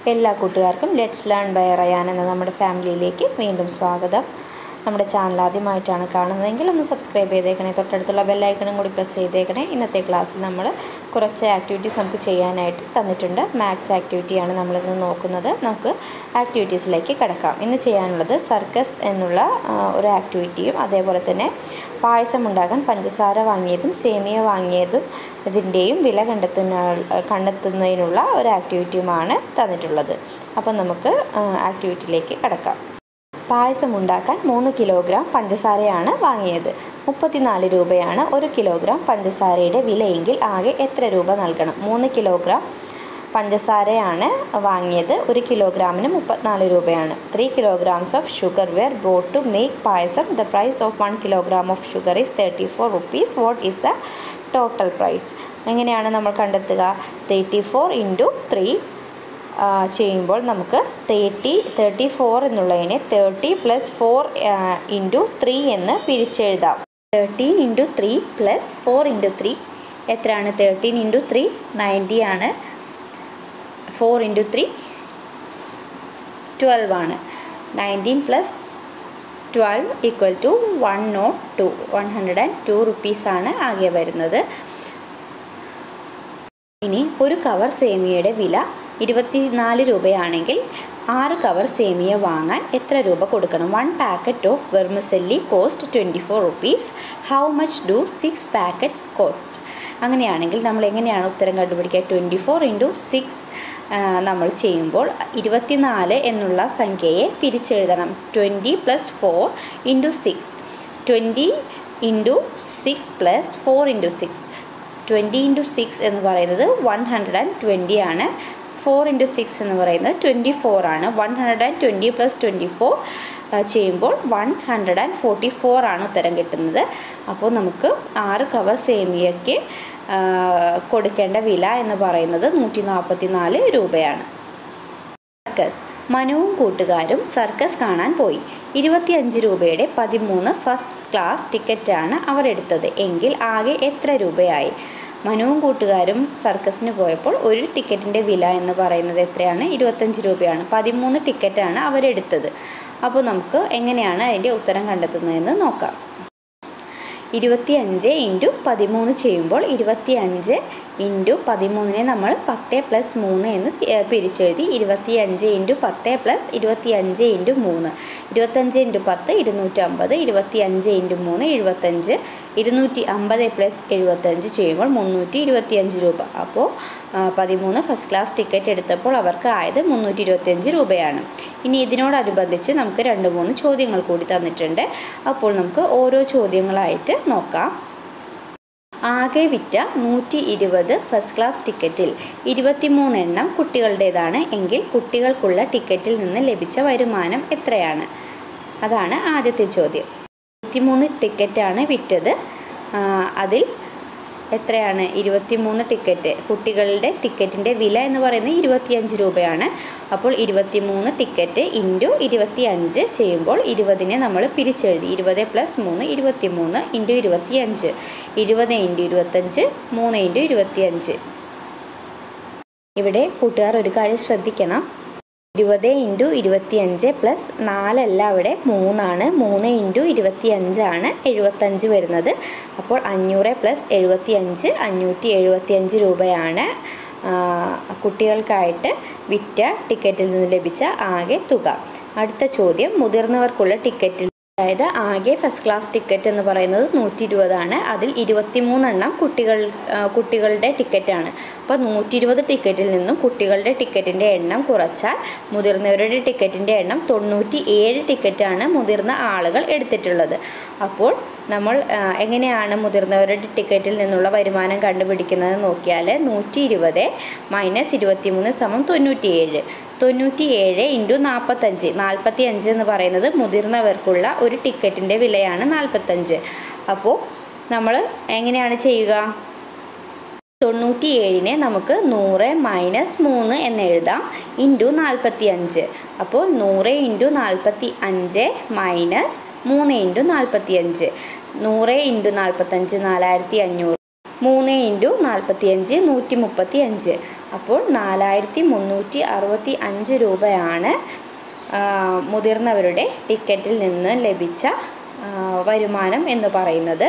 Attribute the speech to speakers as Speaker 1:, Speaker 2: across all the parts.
Speaker 1: എല്ലാ കൂട്ടുകാർക്കും let's learn by Ryan എന്ന നമ്മുടെ ഫാമിലിയിലേക്ക് വീണ്ടും സ്വാഗതം നമ്മുടെ ചാനൽ ആദ്യമായിട്ടാണ് കാണുന്നതെങ്കിൽ ഒന്ന് സബ്സ്ക്രൈബ് ചെയ്തേക്കണേ തൊട്ടടുത്തുള്ള ബെല്ലൈക്കണും കൂടി പ്രസ് ചെയ്തേക്കണേ ഇന്നത്തെ ക്ലാസ്സിൽ നമ്മൾ കുറച്ച് ആക്ടിവിറ്റീസ് നമുക്ക് ചെയ്യാനായിട്ട് തന്നിട്ടുണ്ട് മാത്സ് ആക്ടിവിറ്റിയാണ് നമ്മളിന്ന് നോക്കുന്നത് നമുക്ക് ആക്ടിവിറ്റീസിലേക്ക് കിടക്കാം ഇന്ന് ചെയ്യാനുള്ളത് സർക്കസ് എന്നുള്ള ആ, ഒരു ആക്ടിവിറ്റിയും അതേപോലെ തന്നെ പായസം ഉണ്ടാക്കാൻ പഞ്ചസാര വാങ്ങിയതും സേമിയ വാങ്ങിയതും ഇതിൻ്റെയും വില കണ്ടെത്തുന്ന കണ്ടെത്തുന്നതിനുള്ള ഒരു ആക്ടിവിറ്റിയുമാണ് തന്നിട്ടുള്ളത് അപ്പം നമുക്ക് ആക്ടിവിറ്റിയിലേക്ക് കിടക്കാം പായസം ഉണ്ടാക്കാൻ മൂന്ന് കിലോഗ്രാം പഞ്ചസാരയാണ് വാങ്ങിയത് മുപ്പത്തിനാല് രൂപയാണ് ഒരു കിലോഗ്രാം പഞ്ചസാരയുടെ വിലയെങ്കിൽ ആകെ എത്ര രൂപ നൽകണം മൂന്ന് കിലോഗ്രാം പഞ്ചസാരയാണ് വാങ്ങിയത് ഒരു കിലോഗ്രാമിന് മുപ്പത്തിനാല് രൂപയാണ് three kilograms of sugar were brought to make payasam the price of one kilogram of sugar is thirty four rupees what is the total price എങ്ങനെയാണ് നമ്മൾ കണ്ടെത്തുക തേർട്ടി ഫോർ ഇൻറ്റു ത്രീ ചെയ്യുമ്പോൾ നമുക്ക് തേർട്ടി തേർട്ടി ഫോർ എന്നുള്ളതിനെ thirty plus four into three എന്ന് പിരിച്ചെഴുതാം thirteen into three plus four into three എത്രയാണ് thirteen into three ninety ആണ് ഫോർ ഇൻറ്റു ത്രീ ട്വൽവ് ആണ് nineteen plus twelve equal to one not two one hundred and two റുപ്പീസാണ് ആകെ വരുന്നത് ഇനി ഒരു കവർ സേമിയയുടെ വില ഇരുപത്തിനാല് രൂപയാണെങ്കിൽ ആറ് കവർ സേമിയ വാങ്ങാൻ എത്ര രൂപ കൊടുക്കണം one packet of vermicelli cost twenty four rupees how much do six packets cost അങ്ങനെയാണെങ്കിൽ നമ്മൾ എങ്ങനെയാണ് ഉത്തരം കണ്ടുപിടിക്കുക ട്വൻറ്റി ഫോർ ഇൻറ്റു സിക്സ് നമ്മൾ ചെയ്യുമ്പോൾ ഇരുപത്തിനാല് എന്നുള്ള സംഖ്യയെ പിരിച്ചെഴുതണം twenty plus four into six twenty into six plus four into six twenty into six എന്ന് പറയുന്നത് വൺ ഹൺഡ്രഡ് ആൻഡ് ട്വൻറ്റി ആണ് ഫോർ ഇൻറ്റു സിക്സ് എന്ന് പറയുന്നത് ട്വൻറ്റി ഫോർ ആണ് one hundred and twenty plus twenty four ചെയ്യുമ്പോൾ one hundred and forty four ആണ് ഉത്തരം കിട്ടുന്നത് അപ്പോൾ നമുക്ക് ആറ് കവർ സേമിയയ്ക്ക് ആ, കൊടുക്കേണ്ട വില എന്ന് പറയുന്നത് നൂറ്റി നാൽപ്പത്തി നാല് രൂപയാണ് സർക്കസ് മനുവും കൂട്ടുകാരും സർക്കസ് കാണാൻ പോയി ഇരുപത്തിയഞ്ച് രൂപയുടെ പതിമൂന്ന് ഫസ്റ്റ് ക്ലാസ് ടിക്കറ്റാണ് അവർ എടുത്തത് എങ്കിൽ ആകെ എത്ര രൂപയായി മനുവും കൂട്ടുകാരും സർക്കസിന് പോയപ്പോൾ ഒരു ടിക്കറ്റിൻ്റെ വില എന്ന് പറയുന്നത് എത്രയാണ് ഇരുപത്തഞ്ച് രൂപയാണ് പതിമൂന്ന് ടിക്കറ്റാണ് അവരെടുത്തത് അപ്പോൾ നമുക്ക് എങ്ങനെയാണ് അതിൻ്റെ ഉത്തരം കണ്ടെത്തുന്നതെന്ന് നോക്കാം ഇരുപത്തി അഞ്ച് ഇൻറ്റു പതിമൂന്ന് ചെയ്യുമ്പോൾ ഇരുപത്തി അഞ്ച് ഇൻറ്റു പതിമൂന്നിനെ നമ്മൾ പത്ത് പ്ലസ് മൂന്ന് എന്ന് തി- ഏ, പിരിച്ചെഴുതി ഇരുപത്തി അഞ്ച് ഇൻറ്റു പത്ത് പ്ലസ് ഇരുപത്തി അഞ്ച് ഇൻറ്റു മൂന്ന് ഇരുപത്തഞ്ച് ഇൻറ്റു പത്ത് ഇരുന്നൂറ്റമ്പത് ഇരുപത്തി അഞ്ച് ഇൻറ്റു മൂന്ന് എഴുപത്തഞ്ച് ഇരുന്നൂറ്റി അമ്പത് പ്ലസ് എഴുപത്തഞ്ച് ചെയ്യുമ്പോൾ മുന്നൂറ്റി ഇരുപത്തിയഞ്ച് രൂപ അപ്പോൾ ആ, പതിമൂന്ന് ഫസ്റ്റ് ക്ലാസ് ടിക്കറ്റ് എടുത്തപ്പോൾ അവർക്ക് ആയത് മുന്നൂറ്റി ഇരുപത്തിയഞ്ച് രൂപയാണ് ഇനി ഇതിനോടനുബന്ധിച്ച് നമുക്ക് രണ്ട് മൂന്ന് ചോദ്യങ്ങൾ കൂടി തന്നിട്ടുണ്ട് അപ്പോൾ നമുക്ക് ഓരോ ചോദ്യങ്ങളായിട്ട് നോക്കാം ആകെ വിറ്റ നൂറ്റി ഇരുപത് ഫസ്റ്റ് ക്ലാസ് ടിക്കറ്റിൽ ഇരുപത്തിമൂന്ന് എണ്ണം കുട്ടികളുടേതാണ് എങ്കിൽ കുട്ടികൾക്കുള്ള ടിക്കറ്റിൽ നിന്ന് ലഭിച്ച വരുമാനം എത്രയാണ് അതാണ് ആദ്യത്തെ ചോദ്യം ഇരുപത്തിമൂന്ന് ടിക്കറ്റാണ് വിറ്റത് ആ, അതിൽ എത്രയാണ് ഇരുപത്തിമൂന്ന് ടിക്കറ്റ് കുട്ടികളുടെ ടിക്കറ്റിൻ്റെ വില എന്ന് പറയുന്നത് ഇരുപത്തിയഞ്ച് രൂപയാണ് അപ്പോൾ ഇരുപത്തിമൂന്ന് ടിക്കറ്റ് ഇൻറ്റു ഇരുപത്തിയഞ്ച് ചെയ്യുമ്പോൾ ഇരുപതിനെ നമ്മൾ പിരിച്ചെഴുതി ഇരുപത് പ്ലസ് മൂന്ന് ഇരുപത്തിമൂന്ന് ഇൻറ്റു ഇരുപത്തിയഞ്ച് ഇരുപത് ഇൻറ്റു ഇരുപത്തഞ്ച് മൂന്ന് ഇൻറ്റു ഇരുപത്തിയഞ്ച് ഇവിടെ കൂട്ടുകാർ ഒരു കാര്യം ശ്രദ്ധിക്കണം ഇരുപത് ഇൻറ്റു ഇരുപത്തിയഞ്ച് പ്ലസ് നാലല്ല അവിടെ മൂന്നാണ് മൂന്ന് ഇൻറ്റു ഇരുപത്തിയഞ്ചാണ് എഴുപത്തഞ്ച് വരുന്നത് അപ്പോൾ അഞ്ഞൂറ് പ്ലസ് എഴുപത്തിയഞ്ച് അഞ്ഞൂറ്റി എഴുപത്തിയഞ്ച് രൂപയാണ് ആ, കുട്ടികൾക്കായിട്ട് വിറ്റ ടിക്കറ്റിൽ നിന്ന് ലഭിച്ച ആകെ തുക അടുത്ത ചോദ്യം മുതിർന്നവർക്കുള്ള ടിക്കറ്റിൽ അതായത് ആകെ ഫസ്റ്റ് ക്ലാസ് ടിക്കറ്റ് എന്ന് പറയുന്നത് നൂറ്റി ഇരുപതാണ് അതിൽ ഇരുപത്തിമൂന്നെണ്ണം കുട്ടികൾ ആ, കുട്ടികളുടെ ടിക്കറ്റാണ് അപ്പോൾ നൂറ്റി ഇരുപത് ടിക്കറ്റിൽ നിന്നും കുട്ടികളുടെ ടിക്കറ്റിൻ്റെ എണ്ണം കുറച്ചാൽ മുതിർന്നവരുടെ ടിക്കറ്റിൻ്റെ എണ്ണം തൊണ്ണൂറ്റി ഏഴ് ടിക്കറ്റാണ് മുതിർന്ന ആളുകൾ എടുത്തിട്ടുള്ളത് അപ്പോൾ നമ്മൾ ആ, എങ്ങനെയാണ് മുതിർന്നവരുടെ ടിക്കറ്റിൽ നിന്നുള്ള വരുമാനം കണ്ടുപിടിക്കുന്നത് നോക്കിയാൽ നൂറ്റി ഇരുപത് മൈനസ് ഇരുപത്തിമൂന്ന് സമം തൊണ്ണൂറ്റിയേഴ് തൊണ്ണൂറ്റി ഏഴ് ഇൻറ്റു നാൽപ്പത്തഞ്ച് നാൽപ്പത്തി അഞ്ച് എന്ന് പറയുന്നത് മുതിർന്നവർക്കുള്ള ഒരു ടിക്കറ്റിൻ്റെ വിലയാണ് നാൽപ്പത്തഞ്ച് അപ്പോൾ നമ്മൾ എങ്ങനെയാണ് ചെയ്യുക തൊണ്ണൂറ്റി ഏഴിനെ നമുക്ക് നൂറ് മൈനസ് മൂന്ന് എന്ന് എഴുതാം ഇൻറ്റു നാൽപ്പത്തി അഞ്ച് അപ്പോൾ നൂറ് ഇൻറ്റു നാൽപ്പത്തി അഞ്ച് മൈനസ് മൂന്ന് ഇൻറ്റു നാൽപ്പത്തി അഞ്ച് നൂറ് ഇൻറ്റു നാൽപ്പത്തഞ്ച് നാലായിരത്തി അഞ്ഞൂറ് മൂന്ന് ഇൻറ്റു നാൽപ്പത്തി അഞ്ച് നൂറ്റി മുപ്പത്തി അഞ്ച് അപ്പോൾ നാലായിരത്തി മുന്നൂറ്റി അറുപത്തി അഞ്ച് രൂപയാണ് ആ, മുതിർന്നവരുടെ ടിക്കറ്റിൽ നിന്ന് ലഭിച്ച ആ, വരുമാനം എന്ന് പറയുന്നത്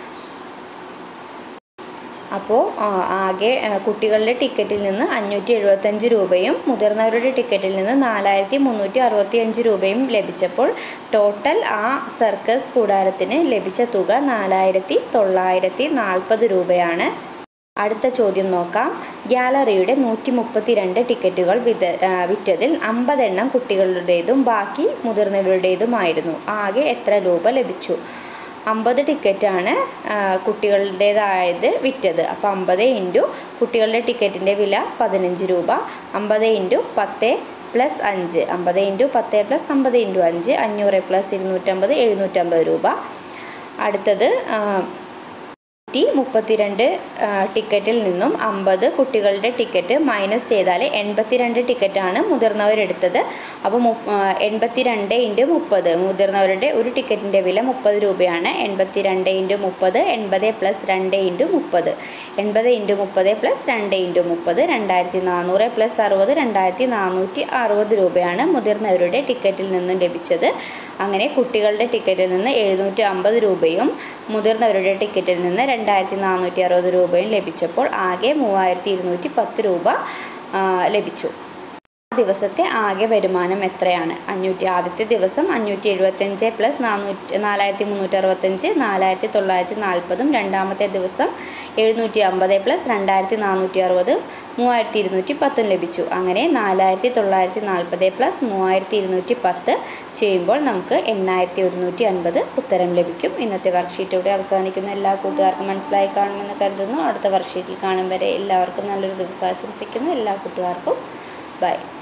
Speaker 1: അപ്പോൾ ആ, ആകെ ആ, കുട്ടികളുടെ ടിക്കറ്റിൽ നിന്ന് അഞ്ഞൂറ്റി എഴുപത്തഞ്ച് രൂപയും മുതിർന്നവരുടെ ടിക്കറ്റിൽ നിന്ന് നാലായിരത്തി മുന്നൂറ്റി അറുപത്തി അഞ്ച് രൂപയും ലഭിച്ചപ്പോൾ ടോട്ടൽ ആ സർക്കസ് കൂടാരത്തിന് ലഭിച്ച തുക നാലായിരത്തി തൊള്ളായിരത്തി നാൽപ്പത് രൂപയാണ് അടുത്ത ചോദ്യം നോക്കാം ഗ്യാലറിയുടെ നൂറ്റി മുപ്പത്തിരണ്ട് ടിക്കറ്റുകൾ വിത ആ, വിറ്റതിൽ അമ്പതെണ്ണം കുട്ടികളുടേതും ബാക്കി മുതിർന്നവരുടേതുമായിരുന്നു ആകെ എത്ര രൂപ ലഭിച്ചു അമ്പത് ടിക്കറ്റാണ് ആ, കുട്ടികളുടേതായത് വിറ്റത് അപ്പോൾ അമ്പത് ഇൻറ്റു കുട്ടികളുടെ ടിക്കറ്റിൻ്റെ വില പതിനഞ്ച് രൂപ അമ്പത് ഇൻറ്റു പത്ത് പ്ലസ് അഞ്ച് അമ്പത് ഇൻറ്റു പത്ത് പ്ലസ് അമ്പത് ഇൻറ്റു അഞ്ച് അഞ്ഞൂറ് പ്ലസ് ഇരുന്നൂറ്റമ്പത് എഴുന്നൂറ്റമ്പത് രൂപ അടുത്തത് ആ, നൂറ്റി മുപ്പത്തിരണ്ട് ആ, ടിക്കറ്റിൽ നിന്നും അമ്പത് കുട്ടികളുടെ ടിക്കറ്റ് മൈനസ് ചെയ്താൽ എൺപത്തിരണ്ട് ടിക്കറ്റാണ് മുതിർന്നവരെടുത്തത് അപ്പോൾ മു എൺപത്തിരണ്ട് ഇൻറ്റു മുപ്പത് മുതിർന്നവരുടെ ഒരു ടിക്കറ്റിൻ്റെ വില മുപ്പത് രൂപയാണ് എൺപത്തിരണ്ട് ഇൻറ്റു മുപ്പത് എൺപത് പ്ലസ് രണ്ട് ഇൻറ്റു മുപ്പത് എൺപത് ഇൻറ്റു മുപ്പത് പ്ലസ് രണ്ട് ഇൻറ്റു മുപ്പത് രണ്ടായിരത്തി നാനൂറ് പ്ലസ് അറുപത് രണ്ടായിരത്തി നാനൂറ്റി അറുപത് രൂപയാണ് മുതിർന്നവരുടെ ടിക്കറ്റിൽ നിന്നും ലഭിച്ചത് അങ്ങനെ കുട്ടികളുടെ ടിക്കറ്റിൽ നിന്ന് എഴുന്നൂറ്റി അമ്പത് രൂപയും മുതിർന്നവരുടെ ടിക്കറ്റിൽ നിന്ന് രണ്ടായിരത്തി നാനൂറ്റി അറുപത് രൂപയും ലഭിച്ചപ്പോൾ ആകെ മൂവായിരത്തി ഇരുന്നൂറ്റി പത്ത് രൂപ ആ, ലഭിച്ചു ആ ദിവസത്തെ ആകെ വരുമാനം എത്രയാണ് അഞ്ഞൂറ്റി ആദ്യത്തെ ദിവസം അഞ്ഞൂറ്റി എഴുപത്തഞ്ച് പ്ലസ് നാനൂറ്റി നാലായിരത്തി മുന്നൂറ്റി അറുപത്തഞ്ച് നാലായിരത്തി തൊള്ളായിരത്തി നാൽപ്പതും രണ്ടാമത്തെ ദിവസം എഴുന്നൂറ്റി അമ്പത് പ്ലസ് രണ്ടായിരത്തി നാനൂറ്റി അറുപത് മൂവായിരത്തി ഇരുന്നൂറ്റി പത്തും ലഭിച്ചു അങ്ങനെ നാലായിരത്തി തൊള്ളായിരത്തി നാൽപ്പത് പ്ലസ് മൂവായിരത്തി ഇരുന്നൂറ്റി പത്ത് ചെയ്യുമ്പോൾ നമുക്ക് എണ്ണായിരത്തി ഒരുന്നൂറ്റി അൻപത് ഉത്തരം ലഭിക്കും ഇന്നത്തെ വർക്ക്ഷീറ്റ് ഇവിടെ അവസാനിക്കുന്നു എല്ലാ കൂട്ടുകാർക്കും മനസ്സിലായി കാണുമെന്ന് കരുതുന്നു അടുത്ത വർക്ക്ഷീറ്റിൽ കാണും വരെ എല്ലാവർക്കും നല്ലൊരു ദിവസം ആശംസിക്കുന്നു എല്ലാ കൂട്ടുകാർക്കും ബൈ